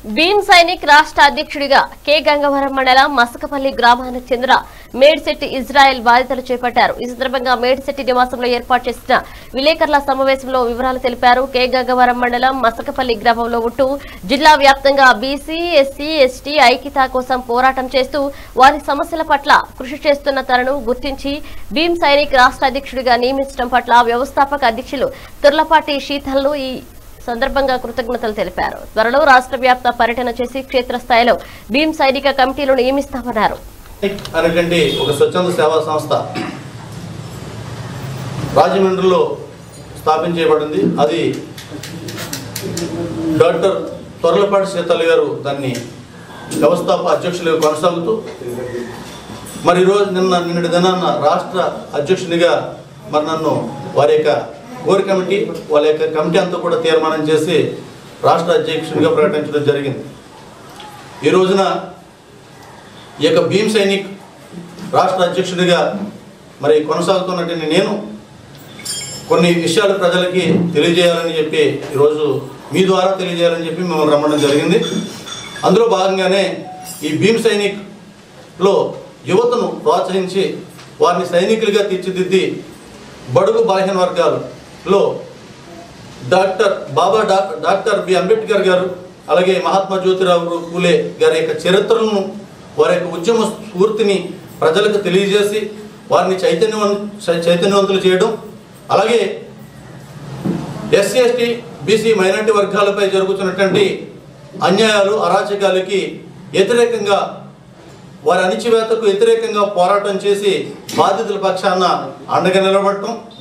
భీమ్ సైనిక్ రాష్ట్ర అధ్యక్షుడిగా కె గంగవరం మండలం మసకపల్లి గ్రామానికి చెందిన మేడ్శెట్టి ఇజ్రాయెల్ బాధ్యతలు చేపట్టారు ఈ సందర్భంగా మేడ్శెట్టి నివాసంలో ఏర్పాటు చేసిన విలేకరుల సమావేశంలో వివరాలు తెలిపారు కె గంగవరం మండలం మసకపల్లి గ్రామంలో ఉంటూ జిల్లా వ్యాప్తంగా బీసీ ఎస్సీ ఎస్టీ ఐక్యత కోసం పోరాటం చేస్తూ వారి సమస్యల పట్ల కృషి చేస్తున్న తనను గుర్తించి భీమ్ సైనిక్ రాష్ట్ర అధ్యక్షుడిగా నియమించడం పట్ల వ్యవస్థాపక అధ్యక్షులు తుర్లపాటి శీతల్ను ఈ సందర్భంగా కృతజ్ఞతలు తెలిపారు త్వరలో రాష్ట్ర వ్యాప్త పర్యటన చేసి క్షేత్రస్థాయిలో భీమ్ సైనిక కమిటీలు నియమిస్తామన్నారు అనేటువంటి ఒక స్వచ్ఛంద సేవా సంస్థ రాజమండ్రిలో స్థాపించబడింది అది డాక్టర్ తొరలపాటి సీతల్ గారు దాన్ని వ్యవస్థాపక అధ్యక్షులుగా కొనసాగుతూ మరి ఈరోజు నిన్న నిన్నటి దినాన్న రాష్ట్ర అధ్యక్షునిగా మరి నన్ను వారి యొక్క కోర్ కమిటీ వాళ్ళ యొక్క కమిటీ అంతా కూడా తీర్మానం చేసి రాష్ట్ర అధ్యక్షునిగా ప్రకటించడం జరిగింది ఈ రోజున ఈ యొక్క భీమ్ సైనిక్ రాష్ట్ర అధ్యక్షుడిగా మరి కొనసాగుతున్నటువంటి నేను కొన్ని విషయాలు ప్రజలకి తెలియజేయాలని చెప్పి ఈరోజు మీ ద్వారా తెలియజేయాలని చెప్పి మిమ్మల్ని రమ్మడం జరిగింది అందులో భాగంగానే ఈ భీమ్ సైనిక్లో యువతను ప్రోత్సహించి వారిని సైనికులుగా తీర్చిదిద్ది బడుగు బలహీన వర్గాలలో doctor Baba doc- doctor B Ambedkar గారు అలాగే మహాత్మా జ్యోతిరావు పూలే గారి యొక్క చరిత్రలను వారి యొక్క ఉద్యమ స్ఫూర్తిని ప్రజలకు తెలియజేసి వారిని చైతన్యవం చైతన్యవంతులు చేయడం అలాగే ఎస్సీ ఎస్టీ బీసీ మైనార్టీ వర్గాలపై జరుగుతున్నటువంటి అన్యాయాలు అరాచకాలకి వ్యతిరేకంగా వారి అణిచివేతకు వ్యతిరేకంగా పోరాటం చేసి బాధితుల పక్షాన అండగా నిలబడటం